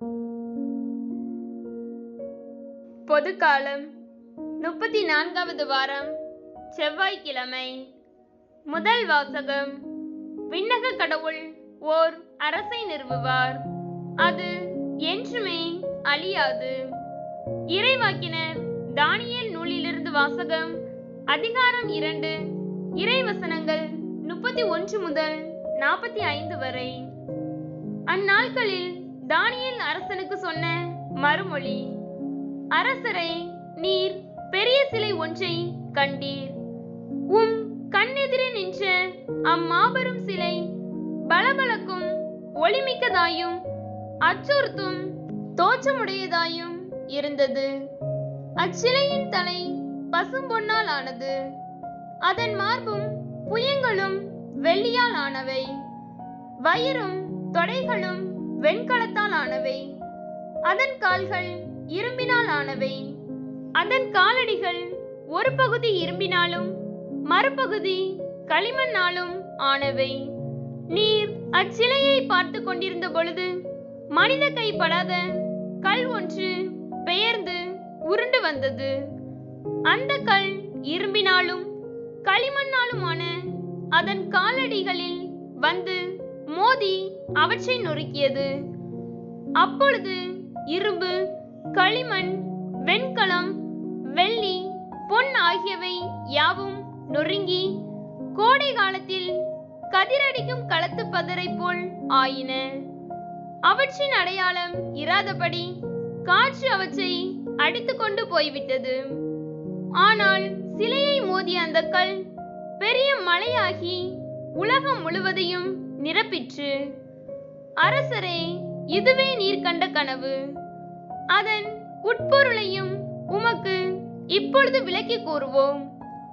பொதுக்காலம் முப்பத்தி நான்காவது வாரம் செவ்வாய்க்கிழமை முதல் வாசகம் விண்ணக கடவுள் ஓர் அரசை நிறுவுவார் அது என்றுமே அழியாது இறைவாக்கினர் தானியேல் நூலிலிருந்து வாசகம் அதிகாரம் இரண்டு இறைவசனங்கள் முப்பத்தி ஒன்று முதல் நாற்பத்தி ஐந்து வரை அந்நாட்களில் தானியேல் அரசனுக்கு சொன்ன மறுமொழி அரசரே நீர் பெரிய சிலை ஒன்றை கண்டீர் உம் கண்ணெதிரே நின்ற அம்மாபெரும் சிலை பளபளக்கும் ஒளிமிக்கதாயும் அச்சுறுத்தும் தோற்றமுடையதாயும் இருந்தது அச்சிலையின் தலை பசும்பொன்னால் ஆனது அதன் மார்பும் புயங்களும் வெள்ளியால் ஆனவை வயிறும் தொடைகளும் வெண்கலத்தால் ஆனவை அதன் கால்கள் இரும்பினால் ஆனவை அதன் காலடிகள் ஒரு பகுதி இரும்பினாலும் மறுபகுதி களிமண்ணாலும் ஆனவை நீர் அச்சிலையை பார்த்து கொண்டிருந்த பொழுது மனித கைப்படாத கல் ஒன்று பெயர்ந்து உருண்டு வந்தது அந்த கல் இரும்பினாலும் களிமண்ணாலுமான அதன் காலடிகளில் வந்து மோதி அவற்றை நொறுக்கியது அப்பொழுது இரும்பு களிமண் வெண்கலம் வெள்ளி பொன் ஆகியவை யாவும் நொறுங்கி கோடை காலத்தில் கதிரடிக்கும் களத்து பதரை போல் ஆயின அவற்றின் அடையாளம் இராதபடி காற்று அவற்றை அடித்துக்கொண்டு போய்விட்டது ஆனால் சிலையை மோதிய அந்த கல் பெரிய மலையாகி உலகம் முழுவதையும் நிரப்பிற்று அரசரே இதுவே நீர் கண்ட கனவு அதன் உட்பொருளையும் உமக்கு இப்பொழுது விளக்கி கூறுவோம்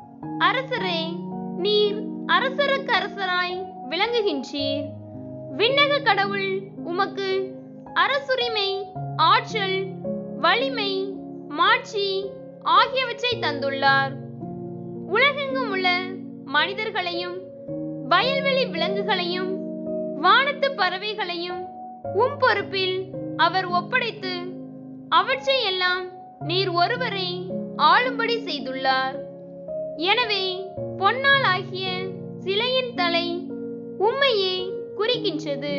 அரசரே நீர் அரசருக்கு அரசராய் விளங்குகின்றீர் விண்ணக கடவுள் உமக்கு அரசுரிமை ஆற்றல் வலிமை மாட்சி ஆகியவற்றை தந்துள்ளார் உலகெங்கும் உள்ள மனிதர்களையும் வயல்வெளி விலங்குகளையும் வானத்து பறவைகளையும் உம் பொறுப்பில் அவர் ஒப்படைத்து அவற்றை எல்லாம் நீர் ஒருவரை ஆளும்படி செய்துள்ளார் எனவே பொன்னால் ஆகிய சிலையின் தலை உம்மையே குறிக்கின்றது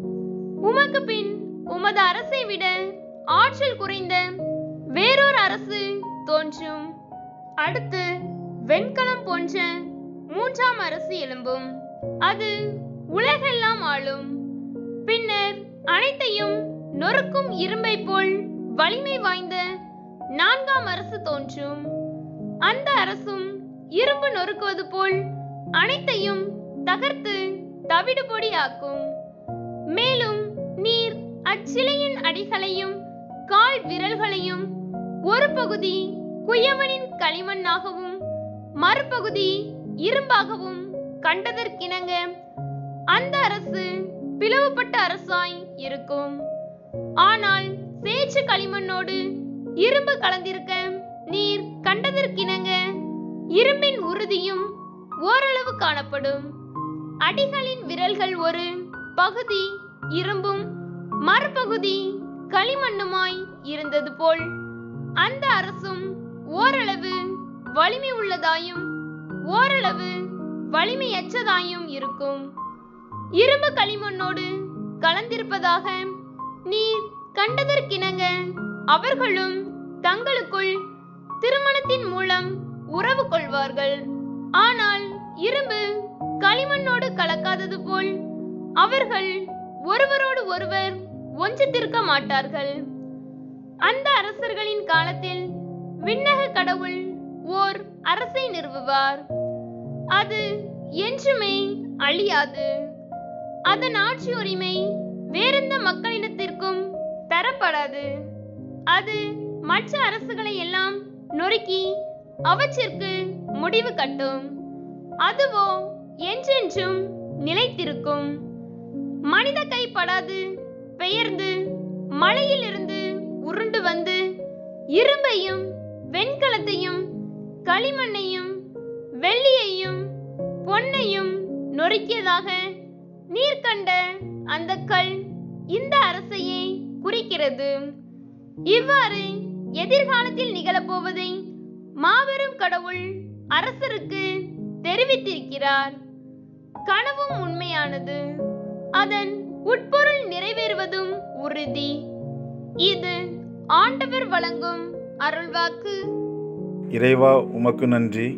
உமக்கு பின் உமது அரசை விட ஆற்றல் குறைந்த வேறொரு அரசு தோன்றும் அடுத்து வெண்கலம் போன்ற மூன்றாம் அரசு எழும்பும் அது உலகெல்லாம் ஆளும் பின்னர் அனைத்தையும் நொறுக்கும் இரும்பை போல் வலிமை வாய்ந்த நான்காம் அரசு தோன்றும் அந்த அரசும் இரும்பு நொறுக்குவது போல் அனைத்தையும் தகர்த்து தவிடுபொடி ஆக்கும் மேலும் நீர் அச்சிலையின் அடிகளையும் கால் விரல்களையும் ஒரு பகுதி குயவனின் களிமண்ணாகவும் மறுபகுதி இரும்பாகவும் கண்டதற்கிணங்க அந்த அரசு பிளவுபட்ட அரசாய் இருக்கும் ஆனால் சேற்று களிமண்ணோடு இரும்பு கலந்திருக்க நீர் கண்டதற்கிணங்க இரும்பின் உறுதியும் ஓரளவு காணப்படும் அடிகளின் விரல்கள் ஒரு பகுதி இரும்பும் மறுபகுதி களிமண்ணுமாய் இருந்தது போல் அந்த அரசும் ஓரளவு வலிமை உள்ளதாயும் ஓரளவு வலிமையற்றதாயும் இருக்கும் இரும்பு களிமண்ணோடு கலந்திருப்பதாக நீர் கண்டதற்கிணங்க அவர்களும் தங்களுக்குள் திருமணத்தின் மூலம் உறவு கொள்வார்கள் ஆனால் இரும்பு களிமண்ணோடு கலக்காதது போல் அவர்கள் ஒருவரோடு ஒருவர் ஒன்றித்திருக்க மாட்டார்கள் அந்த அரசர்களின் காலத்தில் விண்ணக கடவுள் ஓர் அரசை நிறுவுவார் அது என்றுமே அழியாது அதன் ஆட்சி உரிமை வேறெந்த மக்களினத்திற்கும் தரப்படாது அது மற்ற அரசுகளை எல்லாம் நொறுக்கி அவற்றிற்கு முடிவு கட்டும் அதுவோ என்றென்றும் நிலைத்திருக்கும் மனித கைப்படாது பெயர்ந்து மலையிலிருந்து உருண்டு வந்து இரும்பையும் வெண்கலத்தையும் களிமண்ணையும் வெள்ளியையும் பொன்னையும் நொறுக்கியதாக நீர் கண்ட அந்த கல் இந்த அரசையே குறிக்கிறது இவ்வாறு எதிர்காலத்தில் நிகழப்போவதை மாபெரும் கடவுள் அரசருக்கு தெரிவித்திருக்கிறார் கனவும் உண்மையானது அதன் உட்பொருள் நிறைவேறுவதும் உறுதி இது ஆண்டவர் வழங்கும் அருள்வாக்கு இறைவா உமக்கு நன்றி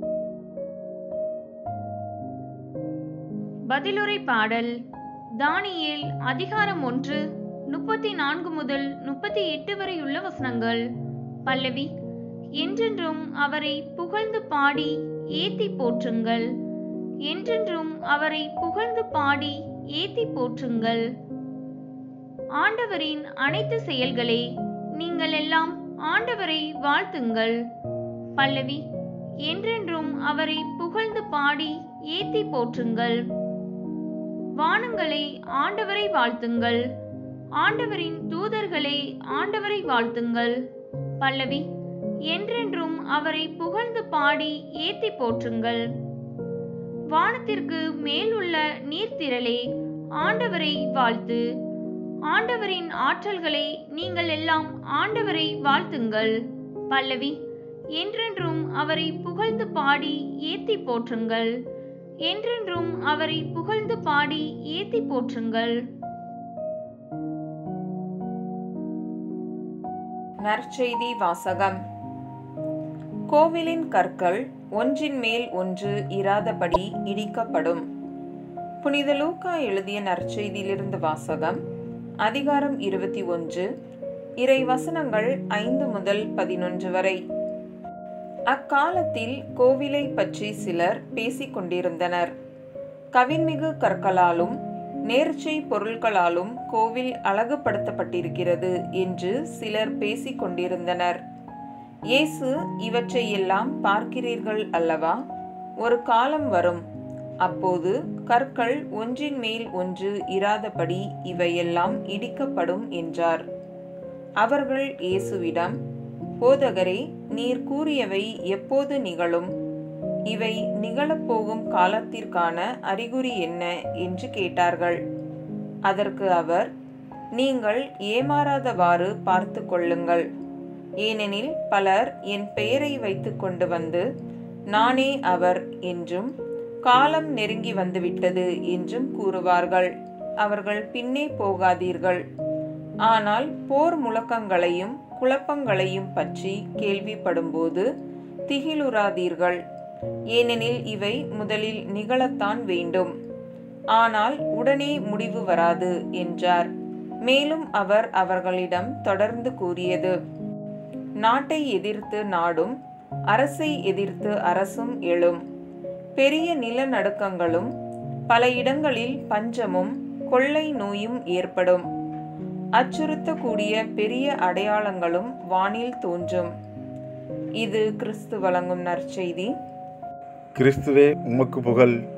பதிலுரை பாடல் தானியேல் அதிகாரம் ஒன்று முப்பத்தி நான்கு முதல் முப்பத்தி எட்டு வரையுள்ள வசனங்கள் பல்லவி என்றென்றும் அவரை புகழ்ந்து பாடி ஏத்தி போற்றுங்கள் என்றென்றும் அவரை புகழ்ந்து பாடி ஏத்தி போற்றுங்கள் ஆண்டவரின் அனைத்து செயல்களே நீங்கள் எல்லாம் ஆண்டவரை வாழ்த்துங்கள் பல்லவி என்றென்றும் அவரை புகழ்ந்து பாடி ஏத்தி போற்றுங்கள் வானங்களே ஆண்டவரை வாழ்த்துங்கள் ஆண்டவரின் தூதர்களே ஆண்டவரை வாழ்த்துங்கள் பல்லவி என்றென்றும் அவரை புகழ்ந்து பாடி ஏத்தி போற்றுங்கள் வானத்திற்கு மேலுள்ள நீர்த்திரளே ஆண்டவரை வாழ்த்து ஆண்டவரின் ஆற்றல்களே நீங்கள் எல்லாம் ஆண்டவரை வாழ்த்துங்கள் பல்லவி என்றென்றும் அவரை புகழ்ந்து பாடி ஏத்தி போற்றுங்கள் என்றென்றும் அவரை புகழ்ந்து பாடி ஏத்தி போற்றுங்கள் நற்செய்தி வாசகம் கோவிலின் கற்கள் ஒன்றின் மேல் ஒன்று இராதபடி இடிக்கப்படும் புனித லூக்கா எழுதிய நற்செய்தியிலிருந்து வாசகம் அதிகாரம் இருபத்தி ஒன்று இறை வசனங்கள் ஐந்து முதல் பதினொன்று வரை அக்காலத்தில் கோவிலை பற்றி சிலர் பேசிக் கொண்டிருந்தனர் கவின்மிகு கற்களாலும் நேர்ச்சை பொருட்களாலும் கோவில் அழகுபடுத்தப்பட்டிருக்கிறது என்று சிலர் பேசிக் கொண்டிருந்தனர் இயேசு இவற்றையெல்லாம் பார்க்கிறீர்கள் அல்லவா ஒரு காலம் வரும் அப்போது கற்கள் ஒன்றின் மேல் ஒன்று இராதபடி இவையெல்லாம் இடிக்கப்படும் என்றார் அவர்கள் இயேசுவிடம் போதகரே நீர் கூறியவை எப்போது நிகழும் இவை நிகழப்போகும் காலத்திற்கான அறிகுறி என்ன என்று கேட்டார்கள் அதற்கு அவர் நீங்கள் ஏமாறாதவாறு பார்த்து கொள்ளுங்கள் ஏனெனில் பலர் என் பெயரை வைத்து கொண்டு வந்து நானே அவர் என்றும் காலம் நெருங்கி வந்துவிட்டது என்றும் கூறுவார்கள் அவர்கள் பின்னே போகாதீர்கள் ஆனால் போர் முழக்கங்களையும் குழப்பங்களையும் பற்றி கேள்விப்படும்போது திகிலுறாதீர்கள் ஏனெனில் இவை முதலில் நிகழத்தான் வேண்டும் ஆனால் உடனே முடிவு வராது என்றார் மேலும் அவர் அவர்களிடம் தொடர்ந்து கூறியது நாட்டை எதிர்த்து நாடும் அரசை எதிர்த்து அரசும் எழும் பெரிய நிலநடுக்கங்களும் பல இடங்களில் பஞ்சமும் கொள்ளை நோயும் ஏற்படும் அச்சுறுத்தக்கூடிய பெரிய அடையாளங்களும் வானில் தோன்றும் இது கிறிஸ்து வழங்கும் நற்செய்தி கிறிஸ்துவே உமக்கு புகழ்